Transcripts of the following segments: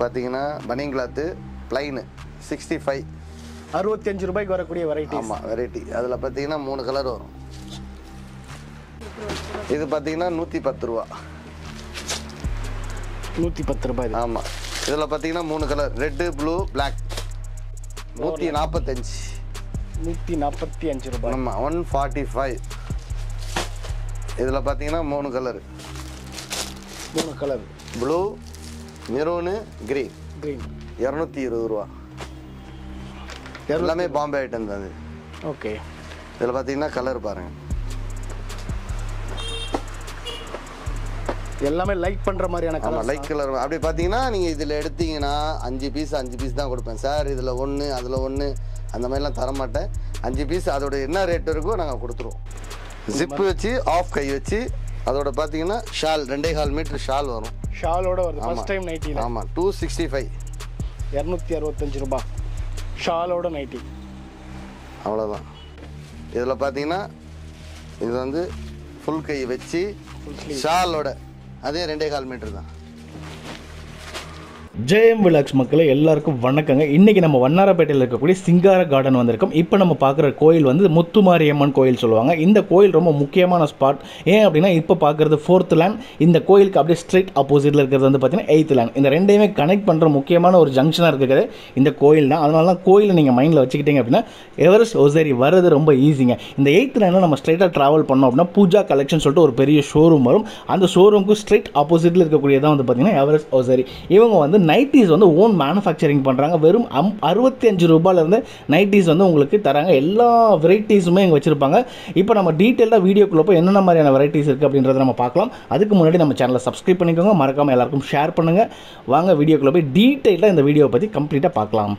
பார்த்தீங்கன்னா பனியன் cloth plain sixty five அறுபத்தஞ்சு ரூபாய்க்கு வரக்கூடிய வெரைட்டி ஆமாம் வெரைட்டி அதில் பார்த்தீங்கன்னா மூணு கலர் வரும் இது பார்த்தீங்கன்னா நூற்றி பத்து ரூபா நூற்றி பத்து ரூபாய் இது ஆமாம் இதில் பார்த்தீங்கன்னா மூணு கலர் ரெட்டு ப்ளூ பிளாக் நூற்றி நாற்பத்தஞ்சு நூற்றி நாற்பத்தி அஞ்சு ரூபாய் ஆமாம் ஒன் ஃபார்ட்டி ஃபைவ் இதில் பார்த்தீங்கன்னா மூணு கலர் மூணு colour blue maroon green green இரநூத்தி இருபது ரூபா எல்லாமே பாம்பே ஐட்டம் தான் இது ஓகே இதில் பார்த்தீங்கன்னா கலர் பாருங்கள் எல்லாமே லைக் பண்ணுற மாதிரியான ஆமாம் கலர் லைட் கலர் அப்படி பார்த்தீங்கன்னா நீங்கள் இதில் எடுத்தீங்கன்னா அஞ்சு பீஸ் அஞ்சு பீஸ் தான் கொடுப்பேன் சார் இதில் ஒன்று அதில் ஒன்று அந்த மாதிரிலாம் தர மாட்டேன் அஞ்சு பீஸ் அதோட என்ன ரேட் இருக்கோ நாங்கள் கொடுத்துருவோம் ஜிப்பு வச்சு ஆஃப் கை வச்சு அதோட பார்த்தீங்கன்னா ஷால் ரெண்டே கால் மீட்டர் ஷால் வரும் ஷாலோட வருது ஃபர்ஸ்ட் டைம் நைட்டியில் ஆமாம் டூ சிக்ஸ்டி ஃபைவ் இரநூத்தி அறுபத்தஞ்சு ரூபாய் ஷாலோட நைட்டி அவ்வளோதான் இதில் பார்த்தீங்கன்னா இது வந்து ஃபுல் கை வச்சு ஷாலோட அதே ரெண்டே கால் மீட்டர் தான் ஜெயம் விலாக்ஸ் மக்களே எல்லாருக்கும் வணக்கங்க இன்றைக்கி நம்ம வண்ணாரப்பேட்டையில் இருக்கக்கூடிய சிங்கார கார்டன் வந்திருக்கோம் இப்போ நம்ம பார்க்குற கோயில் வந்து முத்துமாரியம்மன் கோயில் சொல்லுவாங்க இந்த கோயில் ரொம்ப முக்கியமான ஸ்பாட் ஏன் அப்படின்னா இப்போ பார்க்குறது ஃபோர்த் லேண்ட் இந்த கோயிலுக்கு அப்படியே ஸ்ட்ரெயிட் ஆப்போசிட்டில் இருக்கிறது வந்து பார்த்தீங்கன்னா எயித் லேண்ட் இந்த ரெண்டையுமே கனெக்ட் பண்ணுற முக்கியமான ஒரு ஜங்ஷனாக இருக்கிறது இந்த கோயில் தான் அதனால தான் கோயிலை நீங்கள் மைண்டில் வச்சுக்கிட்டீங்க அப்படின்னா எவரெஸ்ட் ஒசேரி வர்றது ரொம்ப ஈஸிங்க இந்த எயித் லேண்டில் நம்ம ஸ்ட்ரைட்டாக ட்ராவல் பண்ணோம் அப்படின்னா பூஜா கலெக்ஷன் சொல்லிட்டு ஒரு பெரிய ஷோரூம் வரும் அந்த ஷோரூமுக்கு ஸ்ட்ரெயிட் ஆப்போசிட்டில் இருக்கக்கூடியதான் வந்து பார்த்தீங்கன்னா எவரெஸ்ட் ஒசேரி இவங்க வந்து நைட்டிஸ் வந்து ஓன் மேனுஃபேக்சரிங் பண்ணுறாங்க வெறும் அம் அறுபத்தி அஞ்சு ரூபாயிலேருந்து நைட்டிஸ் வந்து உங்களுக்கு தராங்க எல்லா வெரைட்டிஸுமே இங்கே வச்சுருப்பாங்க இப்போ நம்ம டீட்டெயிலாக வீடியோக்குள்ளே போய் என்னென்ன மாதிரியான வெரைட்டிஸ் இருக்குது அப்படின்றத நம்ம பார்க்கலாம் அதுக்கு முன்னாடி நம்ம சேனலை சப்ஸ்கிரைப் பண்ணிக்கோங்க மறக்காமல் எல்லாருக்கும் ஷேர் பண்ணுங்கள் வாங்க வீடியோக்குள்ளே போய் டீட்டெயிலாக இந்த வீடியோவை பற்றி கம்ப்ளீட்டாக பார்க்கலாம்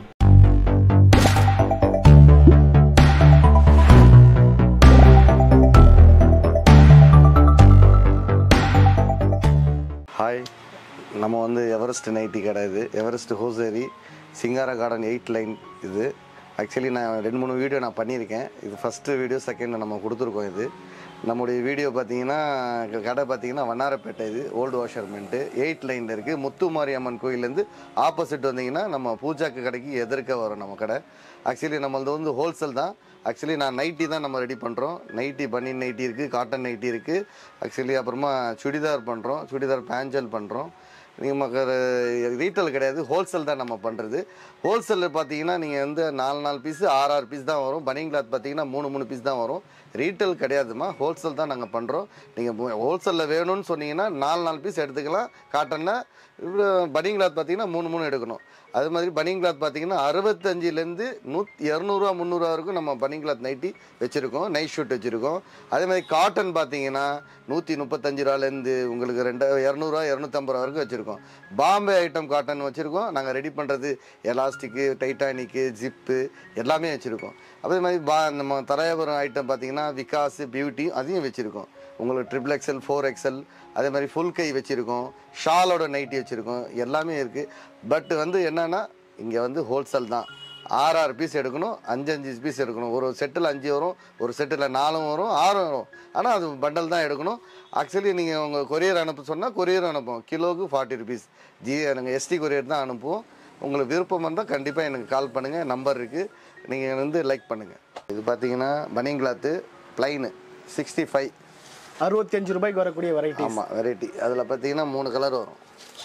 ஹாய் நம்ம வந்து எவரெஸ்ட் நைட்டி கடை இது Everest hosiery Singara garden eight line இது ஆக்சுவலி நான் ரெண்டு மூணு வீடியோ நான் பண்ணியிருக்கேன் இது ஃபஸ்ட்டு வீடியோ செகண்ட் நம்ம கொடுத்துருக்கோம் இது நம்முடைய வீடியோ பார்த்தீங்கன்னா கடை பார்த்தீங்கன்னா வண்ணாரப்பேட்டை இது ஓல்டு வாஷர்மெண்ட்டு எயிட் லைனில் இருக்குது முத்துமாரியம்மன் கோயிலேருந்து ஆப்போசிட் வந்தீங்கன்னா நம்ம பூஜாக்கு கடைக்கு எதிர்க்க வரும் நம்ம கடை ஆக்சுவலி நம்மளது வந்து ஹோல்சேல் தான் ஆக்சுவலி நான் நைட்டி தான் நம்ம ரெடி பண்ணுறோம் நைட்டி பனியன் நைட்டி இருக்குது காட்டன் நைட்டி இருக்குது ஆக்சுவலி அப்புறமா சுடிதார் பண்ணுறோம் சுடிதார் பேஞ்சல் பண்ணுறோம் நமக்கு ரீட்டைல் கிடையாது ஹோல்சேல் தான் நம்ம பண்ணுறது ஹோல்சேலில் பார்த்தீங்கன்னா நீங்கள் வந்து நாலு நாலு பீஸு ஆறு ஆறு பீஸ் தான் வரும் பனியன் கிளாத் பார்த்தீங்கன்னா மூணு மூணு பீஸ் தான் வரும் ரீட்டைல் கிடையாதுமா ஹோல்சேல் தான் நாங்கள் பண்ணுறோம் நீங்கள் ஹோல்சேலில் வேணும்னு சொன்னீங்கன்னா நாலு நாலு பீஸ் எடுத்துக்கலாம் காட்டனில் இப்போ பனியன் கிளாத் பார்த்தீங்கன்னா மூணு மூணு எடுக்கணும் அது மாதிரி பனியன் கிளாத் பார்த்தீங்கன்னா அறுபத்தஞ்சிலேருந்து நூத் இரநூறுவா முந்நூறுவா வரைக்கும் நம்ம பனியன் கிளாத் நைட்டி வச்சுருக்கோம் நைட் ஷூட் வச்சுருக்கோம் அதே மாதிரி காட்டன் பார்த்தீங்கன்னா நூற்றி முப்பத்தஞ்சு ரூபாலேருந்து உங்களுக்கு ரெண்டு இரநூறுவா இரநூத்தம்பது ரூபா வரைக்கும் வச்சுருக்கோம் பாம்பே ஐட்டம் காட்டன் வச்சுருக்கோம் நாங்கள் ரெடி பண்ணுறது எலாஸ்டிக்கு டைட்டானிக்கு ஜிப்பு எல்லாமே வச்சுருக்கோம் அதே மாதிரி பா நம்ம தரையபுரம் ஐட்டம் பார்த்தீங்கன்னா விகாஸ் பியூட்டி அதையும் வச்சுருக்கோம் உங்களுக்கு ட்ரிபிள் எக்ஸல் ஃபோர் எக்ஸல் அதே மாதிரி ஃபுல் கை வச்சுருக்கோம் ஷாலோட நைட்டி வச்சுருக்கோம் எல்லாமே இருக்குது பட் வந்து என்னென்னா இங்கே வந்து ஹோல்சேல் தான் ஆறு ஆறு பீஸ் எடுக்கணும் அஞ்சு அஞ்சு பீஸ் எடுக்கணும் ஒரு செட்டில் அஞ்சு வரும் ஒரு செட்டில் நாலும் வரும் ஆறும் வரும் ஆனால் அது பண்டல் தான் எடுக்கணும் ஆக்சுவலி நீங்கள் உங்கள் கொரியர் அனுப்ப சொன்னால் கொரியர் அனுப்புவோம் கிலோவுக்கு ஃபார்ட்டி ருபீஸ் ஜி நாங்கள் எஸ்டி கொரியர் தான் அனுப்புவோம் உங்களுக்கு விருப்பம் இருந்தால் கண்டிப்பாக எனக்கு கால் பண்ணுங்கள் நம்பர் இருக்குது நீங்கள் வந்து லைக் பண்ணுங்கள் இது பார்த்தீங்கன்னா பனியன் கிளாத்து ப்ளைனு சிக்ஸ்டி ஃபைவ் அறுபத்தஞ்சு ரூபாய்க்கு வரக்கூடிய வெரைட்டி ஆமாம் வெரைட்டி அதில் பார்த்தீங்கன்னா மூணு கலர் வரும்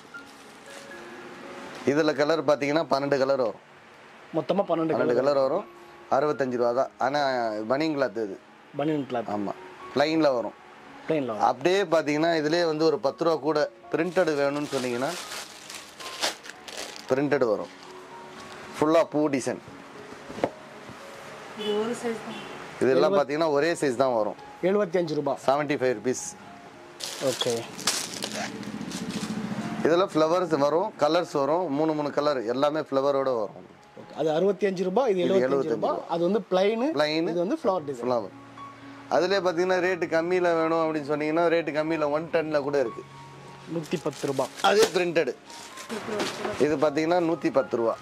இதில் கலர் பார்த்தீங்கன்னா பன்னெண்டு கலர் வரும் மொத்தமாக பன்னெண்டு பன்னெண்டு கலர் வரும் அறுபத்தஞ்சு ரூபா தான் ஆனால் பனியன் கிளாத் இது பனியன் கிளாத் ஆமாம் ப்ளைனில் வரும் பிளைனில் அப்படியே பார்த்தீங்கன்னா இதுலேயே வந்து ஒரு பத்து ரூபா கூட பிரிண்டட் வேணும்னு சொன்னீங்கன்னா பிரிண்டட் வரும் ஃபுல்லாக பூ டிசைன் இதெல்லாம் பார்த்தீங்கன்னா ஒரே சைஸ் தான் வரும் எழுபத்தி அஞ்சு ரூபாய் செவன்ட்டி ஃபைவ் ருபீஸ் ஓகே இதில் ஃப்ளவர்ஸ் வரும் கலர்ஸ் வரும் மூணு மூணு கலர் எல்லாமே ஃப்ளவரோட வரும் அது அறுபத்தி அஞ்சு ரூபாய் இது எழுபத்தஞ்சு ரூபாய் அது வந்து பிளைனு பிளைனு இது வந்து ஃப்ளவர் டிசைன் ஃப்ளவர் அதிலே பார்த்தீங்கன்னா ரேட்டு கம்மியில் வேணும் அப்படின்னு சொன்னீங்கன்னா ரேட்டு கம்மியில் ஒன் டென்னில் கூட இருக்குது நூற்றி பத்து ரூபாய் அதே பிரிண்டடு இது பார்த்தீங்கன்னா நூற்றி பத்து ரூபா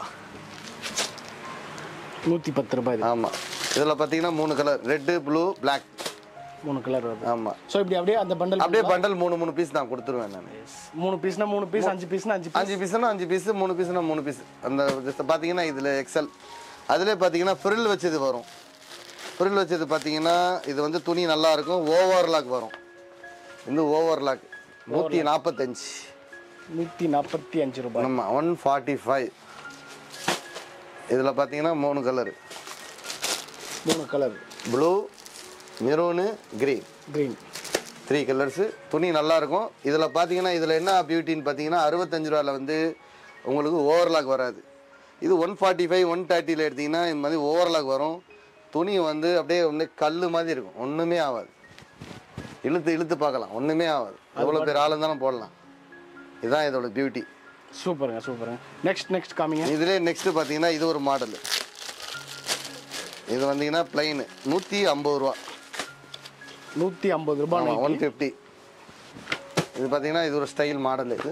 நூற்றி பத்து ரூபாய் இது ஆமாம் இதில் பார்த்தீங்கன்னா மூணு கலர் ரெட்டு ப்ளூ பிளாக் மூணு கலர் வருது ஆமாம் ஸோ இப்படி அப்படியே அந்த பண்டல் அப்படியே பண்டல் மூணு மூணு பீஸ் நான் கொடுத்துருவேன் நான் மூணு பீஸ்னா மூணு பீஸ் அஞ்சு பீஸ்னா அஞ்சு பீஸ் அஞ்சு பீஸ்னா அஞ்சு பீஸ் மூணு பீஸ்னா மூணு பீஸ் அந்த just பார்த்தீங்கன்னா இதில் எக்ஸல் அதிலே பார்த்தீங்கன்னா ஃப்ரில் வச்சது வரும் ஃப்ரில் வச்சது பார்த்தீங்கன்னா இது வந்து துணி நல்லா இருக்கும் ஓவர்லாக் வரும் இது ஓவர்லாக் நூற்றி நாற்பத்தஞ்சு நூற்றி நாற்பத்தி அஞ்சு ரூபாய் நம்ம ஒன் ஃபார்ட்டி ஃபைவ் இதில் பார்த்தீங்கன்னா மூணு கலரு மூணு colour blue maroon green green three colours துணி நல்லா இருக்கும் இதில் பார்த்தீங்கன்னா இதில் என்ன பியூட்டின்னு பார்த்தீங்கன்னா அறுபத்தஞ்சு ரூபாவில் வந்து உங்களுக்கு ஓவர்லாக் வராது இது ஒன் ஃபார்ட்டி ஃபைவ் ஒன் தேர்ட்டியில் எடுத்தீங்கன்னா இந்த மாதிரி ஓவர்லாக் வரும் துணி வந்து அப்படியே வந்து கல் மாதிரி இருக்கும் ஒன்றுமே ஆகாது இழுத்து இழுத்து பார்க்கலாம் ஒன்றுமே ஆகாது எவ்வளோ பேர் ஆள் இருந்தாலும் போடலாம் இதுதான் இதோட பியூட்டி சூப்பருங்க சூப்பருங்க நெக்ஸ்ட் நெக்ஸ்ட் காமிங்க இதுலேயே நெக்ஸ்ட்டு பார்த்தீங்கன்னா இது ஒரு மாடல் இது வந்தீங்கன்னா பிளைனு நூற்றி ஐம்பது ரூபா நூற்றி ஐம்பது ரூபாய் ஒன் ஃபிஃப்டி இது பார்த்தீங்கன்னா இது ஒரு ஸ்டைல் மாடல் இது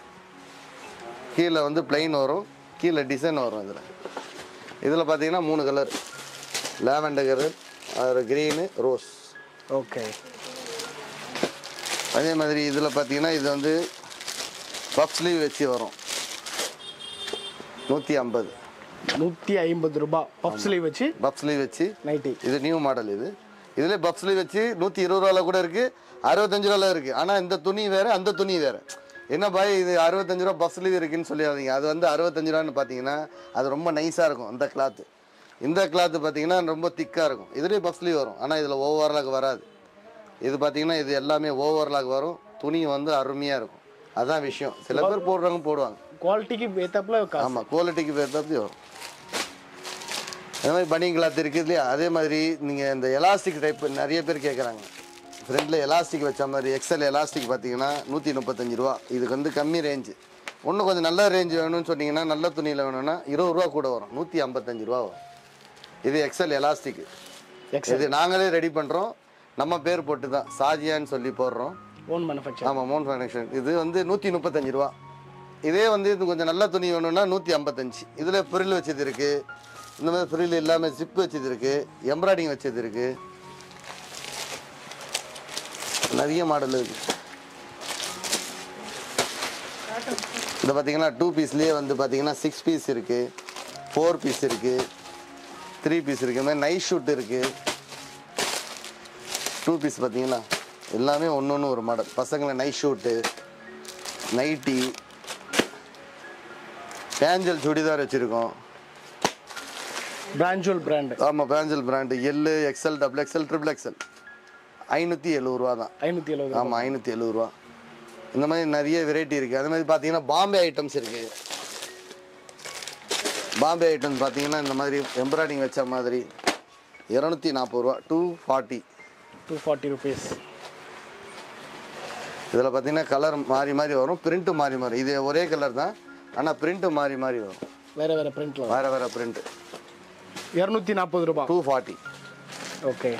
கீழே வந்து பிளைன் வரும் கீழே டிசைன் வரும் இதில் இதில் பார்த்தீங்கன்னா மூணு கலர் லேவண்டர் அது க்ரீனு ரோஸ் ஓகே அதே மாதிரி இதில் பார்த்தீங்கன்னா இது வந்து பஃப் ஸ்லீவ் வச்சு வரும் நூற்றி ஐம்பது நூற்றி ஐம்பது ரூபாய் பப் ஸ்லீவ் வச்சு பஃப் ஸ்லீவ் வச்சு நைட்டி இது நியூ மாடல் இது இதில் பஃப் ஸ்லீவ் வச்சு நூற்றி இருபது ரூபால கூட இருக்குது அறுபத்தஞ்சு ரூபால இருக்குது ஆனால் இந்த துணி வேறு அந்த துணி வேறு என்ன பாய் இது அறுபத்தஞ்சு ரூபா பஃப் ஸ்லீவ் இருக்குன்னு சொல்லிடாதீங்க அது வந்து அறுபத்தஞ்சு ரூபான்னு பார்த்தீங்கன்னா அது ரொம்ப நைஸாக இருக்கும் அந்த கிளாத்து இந்த கிளாத்து பார்த்தீங்கன்னா ரொம்ப திக்காக இருக்கும் இதுலேயே பஃப் ஸ்லீவ் வரும் ஆனால் இதில் ஓவர்லாக் வராது இது பார்த்தீங்கன்னா இது எல்லாமே ஓவர்லாக் வரும் துணி வந்து அருமையாக இருக்கும் அதான் விஷயம் சில பேர் போடுறவங்க போடுவாங்க குவாலிட்டிக்கு ஏத்தாப்புல காசு ஆமாம் குவாலிட்டிக்கு பேர்த்தாப்பி வரும் அதே மாதிரி பனியன் கிளாத் இருக்குது இல்லையா அதே மாதிரி நீங்கள் இந்த எலாஸ்டிக் டைப் நிறைய பேர் கேட்குறாங்க ஃப்ரண்டில் எலாஸ்டிக் வச்ச மாதிரி எக்ஸல் எலாஸ்டிக் பார்த்தீங்கன்னா நூற்றி முப்பத்தஞ்சு ரூபா இதுக்கு வந்து கம்மி ரேஞ்சு இன்னும் கொஞ்சம் நல்ல ரேஞ்ச் வேணும்னு சொன்னீங்கன்னா நல்ல துணியில் வேணும்னா இருபது ரூபா கூட வரும் நூற்றி ஐம்பத்தஞ்சு ரூபா வரும் இது எக்ஸல் எலாஸ்டிக் எக்ஸல் இது நாங்களே ரெடி பண்ணுறோம் நம்ம பேர் போட்டு தான் சாஜியான்னு சொல்லி போடுறோம் ஓன் மேனுஃபேக்சர் ஆமாம் மோன் ஃபைனான்ஷியல் இது வந்து நூற்றி முப்பத்தஞ்சு ரூபா இதே வந்து இது கொஞ்சம் நல்ல துணி வேணும்னா நூற்றி ஐம்பத்தஞ்சு இதில் ஃப்ரில் வச்சது இருக்குது இந்த மாதிரி ஃப்ரில் இல்லாமல் ஜிப் வச்சது இருக்குது எம்ப்ராய்டிங் வச்சது இருக்குது நிறைய மாடல் இருக்குது இது பார்த்தீங்கன்னா டூ பீஸ்லேயே வந்து பார்த்தீங்கன்னா சிக்ஸ் பீஸ் இருக்குது ஃபோர் பீஸ் இருக்குது த்ரீ பீஸ் இருக்குது இந்த மாதிரி நைட் ஷூட் இருக்குது டூ பீஸ் பார்த்தீங்கன்னா எல்லாமே ஒன்று ஒன்று ஒரு மாடல் பசங்களை நைட் ஷூட்டு நைட்டி பேஞ்சல் சுடிதார் வச்சுருக்கோம் பிராஞ்சுவல் பிராண்ட் ஆமாம் பேஞ்சல் brand L XL double XL triple XL ஐநூற்றி எழுபது ரூபா தான் ஐநூற்றி எழுபது ஆமாம் ஐநூற்றி எழுபது ரூபா இந்த மாதிரி நிறைய வெரைட்டி இருக்குது அதே மாதிரி பார்த்தீங்கன்னா பாம்பே ஐட்டம்ஸ் இருக்குது பாம்பே ஐட்டம்ஸ் பார்த்தீங்கன்னா இந்த மாதிரி எம்ப்ராய்டிங் வச்ச மாதிரி இரநூத்தி நாற்பது ரூபா two forty two forty rupees இதில் பார்த்தீங்கன்னா கலர் மாறி மாறி வரும் பிரிண்ட்டு மாறி மாறி இது ஒரே கலர் தான் ஆனால் பிரிண்ட்டு மாறி மாறி வரும் வேற வேற பிரிண்ட்ல வேறு வேறு பிரிண்ட்டு இரநூத்தி நாற்பது ரூபாய் டூ ஃபார்ட்டி ஓகே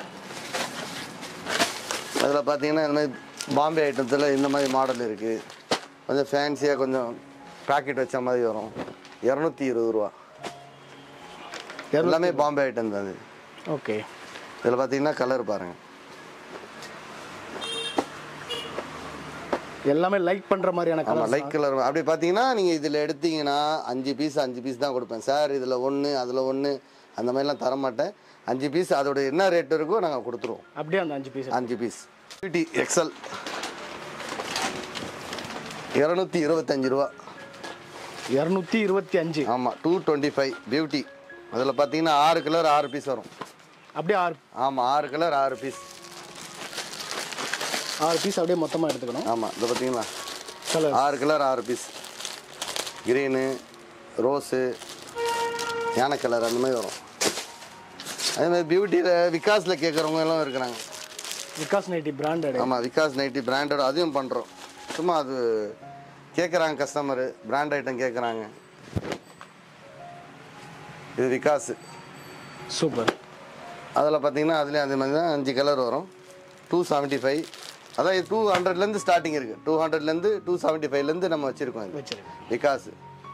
அதில் பார்த்தீங்கன்னா இந்த மாதிரி பாம்பே ஐட்டத்தில் இந்த மாதிரி மாடல் இருக்குது கொஞ்சம் ஃபேன்சியாக கொஞ்சம் பேக்கெட் வச்ச மாதிரி வரும் இரநூத்தி இருபது ரூபா எல்லாமே பாம்பே ஐட்டம் தான் இது ஓகே இதில் பார்த்தீங்கன்னா கலர் பாருங்கள் எல்லாமே லைக் பண்ற மாதிரியான ஆமாம் கலர் லைட் கலர் அப்படி பார்த்தீங்கன்னா நீங்கள் இதில் எடுத்தீங்கன்னா அஞ்சு பீஸ் அஞ்சு பீஸ் தான் கொடுப்பேன் சார் இதில் ஒன்று அதில் ஒன்று அந்த மாதிரிலாம் தர மாட்டேன் அஞ்சு பீஸ் அதோட என்ன ரேட் இருக்கோ நாங்கள் கொடுத்துருவோம் அப்படியே அந்த அஞ்சு பீஸ் அஞ்சு பீஸ் பிடி எக்ஸல் இரநூத்தி இருபத்தஞ்சு ரூபா இரநூத்தி இருபத்தி அஞ்சு ஆமாம் டூ டுவெண்ட்டி ஃபைவ் பியூட்டி அதில் பார்த்தீங்கன்னா ஆறு கலர் ஆறு பீஸ் வரும் அப்படியே ஆறு ஆமாம் ஆறு கலர் ஆறு பீஸ் ஆறு பீஸ் அப்படியே மொத்தமாக எடுத்துக்கணும் ஆமாம் இதை பார்த்தீங்களா கலர் ஆறு கலர் ஆறு பீஸ் க்ரீனு ரோஸு யானை கலர் அந்த மாதிரி வரும் அதே மாதிரி பியூட்டியில் விகாஸில் கேட்குறவங்க எல்லாம் இருக்கிறாங்க விகாஸ் நைட்டி பிராண்டட் ஆமாம் விகாஸ் நைட்டி பிராண்டட் அதையும் பண்ணுறோம் சும்மா அது கேட்குறாங்க கஸ்டமரு பிராண்ட் ஐட்டம் கேட்குறாங்க இது விகாஸ் சூப்பர் அதில் பார்த்தீங்கன்னா அதுலேயும் அதே மாதிரி தான் அஞ்சு கலர் வரும் டூ செவன்ட்டி ஃபைவ் அதான் இது டூ ஹண்ட்ரட்லேருந்து ஸ்டார்டிங் இருக்குது டூ ஹண்ட்ரட்லேருந்து டூ செவன்ட்டி ஃபைவ்லேருந்து நம்ம வச்சுருக்கோம் இது வச்சிருக்கேன் விகாஸ்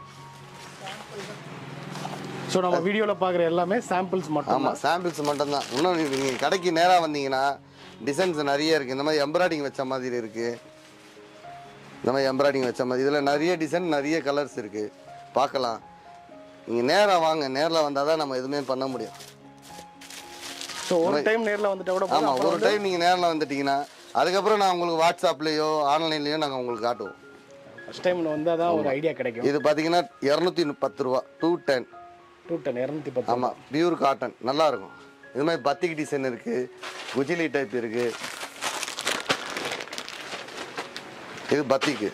ஸோ நம்ம வீடியோவில் பார்க்குற எல்லாமே சாம்பிள்ஸ் மட்டும் ஆமாம் சாம்பிள்ஸ் மட்டும்தான் இன்னும் நீங்கள் கடைக்கு நேராக வந்தீங்கன்னா டிசைன்ஸ் நிறைய இருக்குது இந்த மாதிரி எம்ப்ராய்டிங் வச்ச மாதிரி இருக்குது இந்த மாதிரி எம்ப்ராய்டிங் வச்ச மாதிரி இதில் நிறைய டிசைன் நிறைய கலர்ஸ் இருக்குது பார்க்கலாம் நீங்கள் நேராக வாங்க நேரில் வந்தால் தான் நம்ம எதுவுமே பண்ண முடியும் ஸோ ஒரு டைம் நேர்ல வந்துட்டா கூட போதும். ஆமாம் ஒரு டைம் நீங்கள் நேரில் வந்துட்டீங்கன்னா அதுக்கப்புறம் நான் உங்களுக்கு வாட்ஸ்அப்லேயோ ஆன்லைன்லேயோ நாங்கள் உங்களுக்கு காட்டுவோம் ஃபர்ஸ்ட் டைம் வந்தால் தான் ஒரு ஐடியா கிடைக்கும் இது பார்த்தீங்கன்னா இரநூத்தி பத்து ரூபா டூ டென் டூ டென் இரநூத்தி பத்து ஆமாம் பியூர் காட்டன் நல்லா இருக்கும் இது மாதிரி பத்திக் டிசைன் இருக்குது குஜிலி டைப் இருக்குது இது பத்திக்கு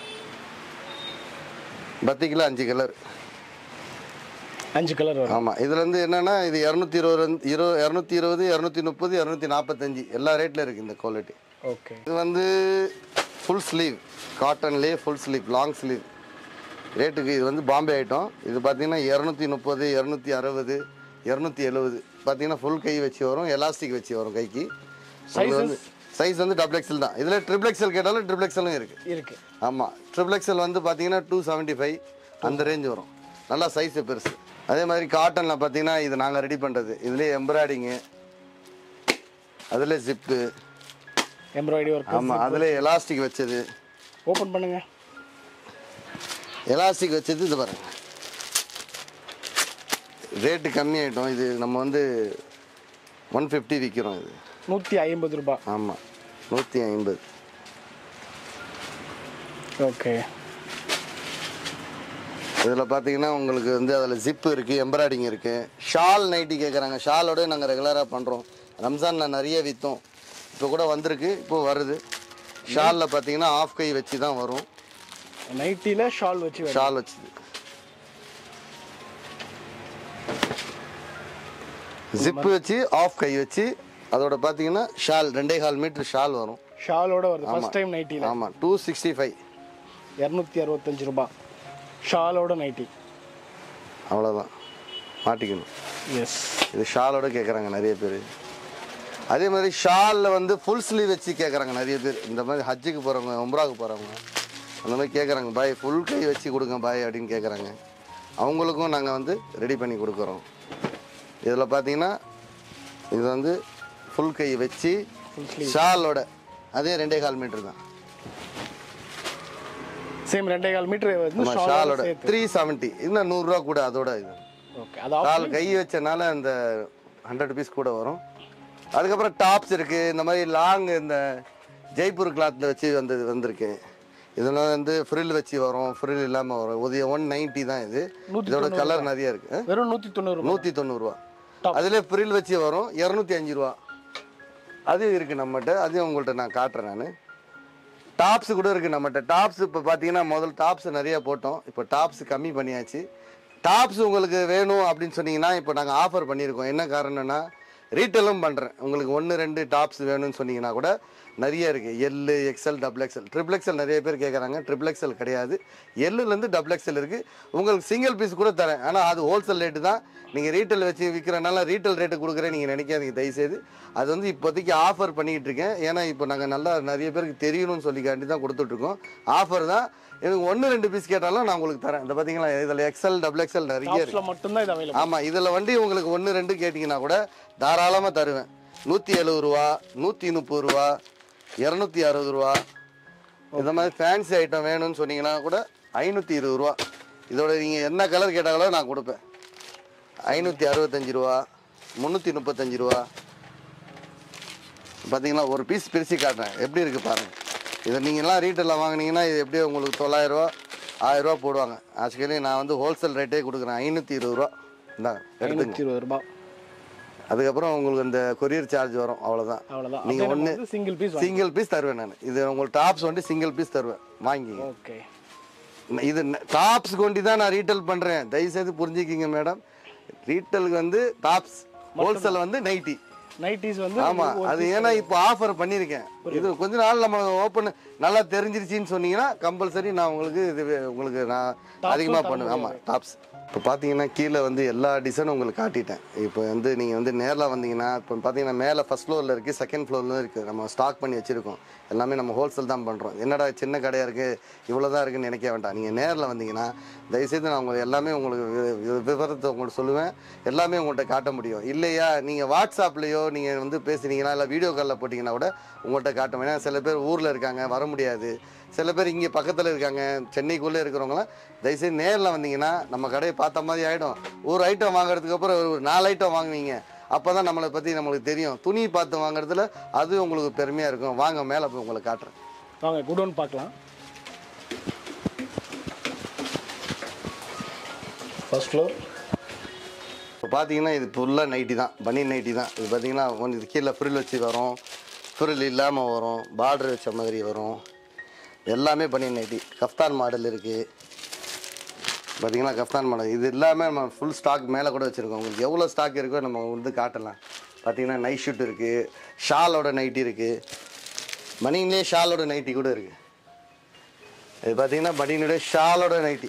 பத்திக்கில் அஞ்சு கலர் அஞ்சு கலர் வரும் ஆமாம் இதில் வந்து என்னென்னா இது இரநூத்தி இருபது இரு இரநூத்தி இருபது இரநூத்தி முப்பது இரநூத்தி நாற்பத்தஞ்சு எல்லா ரேட்டில் இருக்குது இந்த குவாலிட்டி ஓகே இது வந்து ஃபுல் ஸ்லீவ் காட்டன்லேயே ஃபுல் ஸ்லீவ் லாங் ஸ்லீவ் ரேட்டுக்கு இது வந்து பாம்பே ஐட்டம் இது பார்த்தீங்கன்னா இரநூத்தி முப்பது இரநூத்தி அறுபது இரநூத்தி எழுபது பார்த்தீங்கன்னா ஃபுல் கை வச்சு வரும் எலாஸ்டிக் வச்சு வரும் கைக்கு உங்களுக்கு வந்து சைஸ் வந்து டபுள் எக்ஸல் தான் இதில் ட்ரிபிள் எக்ஸல் கேட்டாலும் ட்ரிபிள் எக்ஸலும் இருக்குது இருக்கு ஆமாம் ட்ரிபிள் எக்ஸல் வந்து பார்த்தீங்கன்னா டூ செவன்ட்டி ஃபைவ் அந்த ரேஞ்ச் வரும் நல்லா சைஸ் பெருசு அதே மாதிரி காட்டனில் பார்த்தீங்கன்னா இது நாங்கள் ரெடி பண்ணுறது இதுலேயே எம்ப்ராய்டிங்கு அதில் ஜிப்பு எம்ப்ராய்டரி ஒர்க் ஆமாம் அதில் எலாஸ்டிக் வச்சது ஓப்பன் பண்ணுங்க எலாஸ்டிக் வச்சது இது பாருங்க ரேட்டு கம்மி ஆகிட்டோம் இது நம்ம வந்து ஒன் ஃபிஃப்டி விற்கிறோம் இது நூற்றி ஐம்பது ரூபாய் ஆமாம் நூற்றி ஐம்பது ஓகே இதில் பார்த்தீங்கன்னா உங்களுக்கு வந்து அதில் ஜிப்பு இருக்குது எம்ப்ராய்டிங் இருக்குது ஷால் நைட்டி கேட்குறாங்க ஷாலோட நாங்கள் ரெகுலராக பண்ணுறோம் ரம்ஜானில் நிறைய விற்றோம் இப்போ கூட வந்திருக்கு இப்போ வருது ஷாலில் பார்த்தீங்கன்னா ஆஃப் கை வச்சு தான் வரும் நைட்டியில் ஷால் வச்சு வரும். ஷால் வச்சுது ஜிப்பு வச்சு ஆஃப் கை வச்சு அதோட பார்த்தீங்கன்னா ஷால் ரெண்டே கால் மீட்டர் ஷால் வரும் ஷாலோட வருது ஃபர்ஸ்ட் டைம் நைட்டியில் ஆமாம் டூ சிக்ஸ்டி ஃபைவ் இரநூத்தி அறுபத்தஞ்சு ரூபாய் ஷாலோட நைட்டி அவ்வளோதான் மாட்டிக்கணும் எஸ் இது ஷாலோட கேட்குறாங்க நிறைய பேர் அதே மாதிரி ஷாலில் வந்து ஃபுல் ஸ்லீவ் வச்சு கேட்குறாங்க நிறைய பேர் இந்த மாதிரி ஹஜ்ஜுக்கு போகிறவங்க உம்ராவுக்கு போகிறவங்க அந்த மாதிரி கேட்குறாங்க பாய் ஃபுல் கை வச்சு கொடுங்க பாய் அப்படின்னு கேட்குறாங்க அவங்களுக்கும் நாங்கள் வந்து ரெடி பண்ணி கொடுக்குறோம் இதில் பார்த்தீங்கன்னா இது வந்து ஃபுல் கை வச்சு ஷாலோட அதே ரெண்டே கால் மீட்டர் தான் சேம் ரெண்டே கால் மீட்டர் வந்து நம்ம ஷாலோட ஷாலோட சேர்த்து த்ரீ செவன்ட்டி இன்னும் நூறுரூவா கூட அதோட இது ஓகே அது ஆஃப் கால் கை வச்சனால இந்த ஹண்ட்ரட் ருபீஸ் கூட வரும் அதுக்கப்புறம் டாப்ஸ் இருக்கு இந்த மாதிரி லாங் இந்த ஜெய்ப்பூர் கிளாத்ல வச்சு வந்து வந்திருக்கு இதெல்லாம் வந்து ஃப்ரில் வச்சு வரும் ஃப்ரில் இல்லாமல் வரும் உதய ஒன் நைன்ட்டி தான் இது இதோட கலர் நிறைய இருக்கு அஹ்? வெறும் நூற்றி தொண்ணூறு ரூபாய் நூற்றி தொண்ணூறுரூவா அதில் ஃப்ரில் வச்சு வரும் இரநூத்தி அஞ்சு ரூபா அது இருக்குது நம்மகிட்ட அதையும் உங்கள்கிட்ட நான் காட்டுறேன் நான் டாப்ஸ் கூட இருக்குது நம்மகிட்ட டாப்ஸ் இப்போ பார்த்தீங்கன்னா முதல் டாப்ஸ் நிறைய போட்டோம் இப்போ டாப்ஸ் கம்மி பண்ணியாச்சு டாப்ஸ் உங்களுக்கு வேணும் அப்படின்னு சொன்னீங்கன்னா இப்போ நாங்கள் ஆஃபர் பண்ணியிருக்கோம் என்ன காரணம்னா ரீட்டெயிலும் பண்ணுறேன் உங்களுக்கு ஒன்று ரெண்டு டாப்ஸ் வேணும்னு சொன்னீங்கன்னா கூட நிறைய இருக்குது L XL double XL triple XL நிறைய பேர் கேட்குறாங்க ட்ரிபிள் எக்ஸ்எல் கிடையாது எல்லுலேருந்து டபுள் எக்ஸ்எல் இருக்குது உங்களுக்கு சிங்கிள் பீஸ் கூட தரேன் ஆனால் அது ஹோல்சேல் ரேட்டு தான் நீங்கள் ரீட்டைல் வச்சு விற்கிறனால ரீட்டைல் ரேட்டு கொடுக்குறேன் நீங்கள் நினைக்காதீங்க தயவுசெய்து அது வந்து இப்போதைக்கு ஆஃபர் பண்ணிக்கிட்டு இருக்கேன் ஏன்னா இப்போ நாங்கள் நல்லா நிறைய பேருக்கு தெரியணும்னு சொல்லிக்காண்டி தான் கொடுத்துட்ருக்கோம் ஆஃபர் தான் எனக்கு ஒன்று ரெண்டு பீஸ் கேட்டாலும் நான் உங்களுக்கு தரேன் இந்த பார்த்தீங்களா இதில் எக்ஸ்எல் டபுள் எக்ஸ்எல் நிறைய இருக்கு டாப்ஸில் மட்டும்தான் இது அவைலபிள் ஆமாம் இதில் வண்டி உங்களுக்கு ஒன்று ரெண்டு கேட்டிங்கன்னா கூட தாராளமாக தருவேன் நூற்றி எழுபது ரூபா நூற்றி முப்பது ரூபா இரநூத்தி அறுபது ரூபா இந்த மாதிரி ஃபேன்சி ஐட்டம் வேணும்னு சொன்னீங்கன்னா கூட ஐநூற்றி இருபது ரூபா இதோட நீங்கள் என்ன கலர் கேட்டாங்களோ நான் கொடுப்பேன் ஐநூற்றி அறுபத்தஞ்சு ரூபா முந்நூற்றி முப்பத்தஞ்சு ரூபா பார்த்தீங்களா ஒரு பீஸ் பிரித்து காட்டுறேன் எப்படி இருக்குது பாருங்கள் இதை நீங்கள்லாம் ரீட்டெயிலில் வாங்குனீங்கன்னா இது எப்படியும் உங்களுக்கு தொள்ளாயிரரூவா ஆயிரரூவா போடுவாங்க ஆக்சுவலி நான் வந்து ஹோல்சேல் ரேட்டே கொடுக்குறேன் ஐநூற்றி இருபது ரூபா இந்தாங்க எடுத்துங்க ஐநூற்றி இருபது ரூபாய் அதுக்கப்புறம் உங்களுக்கு இந்த கொரியர் சார்ஜ் வரும் அவ்வளோதான் அவ்வளோதான் நீங்கள் ஒன்று சிங்கிள் பீஸ் சிங்கிள் பீஸ் தருவேன் நான் இது உங்களுக்கு டாப்ஸ் வந்து சிங்கிள் பீஸ் தருவேன் வாங்கி ஓகே இது டாப்ஸ் கொண்டு தான் நான் ரீட்டைல் பண்ணுறேன் தயவுசெய்து புரிஞ்சுக்கிங்க மேடம் ரீட்டைலுக்கு வந்து டாப்ஸ் ஹோல்சேல் வந்து நைட்டி நைட்டிஸ் வந்து ஆமாம் அது ஏன்னா இப்போ ஆஃபர் பண்ணியிருக்கேன் இது கொஞ்ச நாள் நம்ம ஓப்பன் நல்லா தெரிஞ்சிருச்சின்னு சொன்னீங்கன்னா கம்பல்சரி நான் உங்களுக்கு இது உங்களுக்கு நான் அதிகமாக பண்ணுவேன் ஆமாம் டாப்ஸ் இப்போ பார்த்தீங்கன்னா கீழே வந்து எல்லா டிசைனும் உங்களுக்கு காட்டிட்டேன் இப்போ வந்து நீங்கள் வந்து நேரில் வந்தீங்கன்னா இப்போ பார்த்தீங்கன்னா மேலே ஃபஸ்ட் ஃப்ளோரில் இருக்குது செகண்ட் ஃப்ளோரில் இருக்குது நம்ம ஸ்டாக் பண்ணி வச்சுருக்கோம் எல்லாமே நம்ம ஹோல்சேல் தான் பண்ணுறோம் என்னடா சின்ன கடையாக இருக்குது இவ்வளோ தான் இருக்குன்னு நினைக்க வேண்டாம் நீங்கள் நேரில் வந்தீங்கன்னா தயவுசெய்து நான் உங்களுக்கு எல்லாமே உங்களுக்கு வி- வி- விவரத்தை உங்களுக்கு சொல்லுவேன் எல்லாமே உங்கள்கிட்ட காட்ட முடியும் இல்லையா நீங்கள் வாட்ஸ்அப்லேயோ நீங்கள் வந்து பேசுனீங்கன்னா இல்லை வீடியோ காலில் போட்டிங்கன்னா கூட உங்கள்கிட்ட காட்ட ஏன்னா சில பேர் ஊரில் இருக்காங்க வர முடியாது சில பேர் இங்கே பக்கத்தில் இருக்காங்க சென்னைக்குள்ளே இருக்கிறவங்களாம் தயவுசெய்து நேரில் வந்தீங்கன்னா நம்ம கடையை பார்த்த மாதிரி ஆகிடும் ஒரு ஐட்டம் வாங்குறதுக்கு அப்புறம் ஒரு நாலு ஐட்டம் வாங்குவீங்க அப்போ தான் நம்மளை பற்றி நம்மளுக்கு தெரியும் துணி பார்த்து வாங்குறதுல அது உங்களுக்கு பெருமையாக இருக்கும் வாங்க மேலே போய் உங்களை காட்டுறேன் வாங்க குடோன் பார்க்கலாம் ஃபர்ஸ்ட் ஃப்ளோர் இப்போ பார்த்தீங்கன்னா இது ஃபுல்லாக நைட்டி தான் பனியன் நைட்டி தான் இது பார்த்தீங்கன்னா கொஞ்சம் இது கீழே ஃப்ரில் வச்சு வரும் ஃப்ரில் இல்லாமல் வரும் பார்டர் வச்ச மாதிரி வரும் எல்லாமே பனியன் நைட்டி கஃப்தான் மாடல் இருக்குது பார்த்தீங்கன்னா கஃப்தான் மாடல் இது எல்லாமே நம்ம ஃபுல் ஸ்டாக் மேலே கூட வச்சுருக்கோம் உங்களுக்கு எவ்வளோ ஸ்டாக் இருக்கோ நம்ம வந்து காட்டலாம் பார்த்தீங்கன்னா நைட் ஷூட் இருக்குது ஷாலோட நைட்டி இருக்குது பனியன்லேயே ஷாலோட நைட்டி கூட இருக்குது இது பார்த்தீங்கன்னா பனியனுடைய ஷாலோட நைட்டி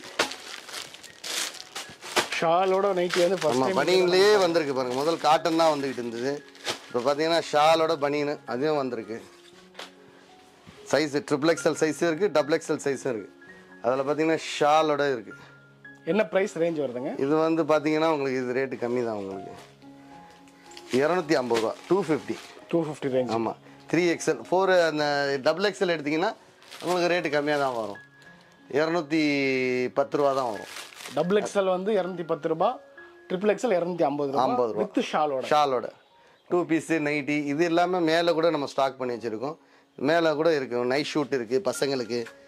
ஷாலோட நைட்டி வந்து ஃபர்ஸ்ட் ஆமாம் பனியன்லேயே வந்திருக்கு பாருங்க முதல் காட்டன் தான் வந்துக்கிட்டு இருந்தது இப்போ பார்த்தீங்கன்னா ஷாலோட பனியன் அதுவும் வந்திருக்கு சைஸ் ட்ரிபிள் எக்ஸ்எல் சைஸும் இருக்குது டபுள் எக்ஸ்எல் சைஸும் இருக்குது அதில் பார்த்தீங்கன்னா ஷாலோட இருக்குது என்ன ப்ரைஸ் ரேஞ்ச் வருதுங்க இது வந்து பார்த்தீங்கன்னா உங்களுக்கு இது ரேட்டு கம்மி தான் உங்களுக்கு இரநூத்தி ஐம்பது ரூபா two fifty two fifty range ஆமாம் த்ரீ எக்ஸ்எல் ஃபோர் அந்த டபுள் எக்ஸ்எல் எடுத்திங்கன்னா உங்களுக்கு ரேட்டு கம்மியாக தான் வரும் இரநூத்தி பத்து ரூபா தான் வரும் டபுள் எக்ஸ்எல் வந்து இரநூத்தி பத்து ரூபா ட்ரிபிள் எக்ஸ்எல் இரநூத்தி ஐம்பது ரூபா ஐம்பது ரூபா. வித் ஷாலோட ஷாலோட டூ பீஸு நைட்டி இது எல்லாமே மேலே கூட நம்ம ஸ்டாக் பண்ணி வச்சுருக்கோம் மேலே கூட இருக்குது நைட் ஷூட் இருக்குது பசங்களுக்கு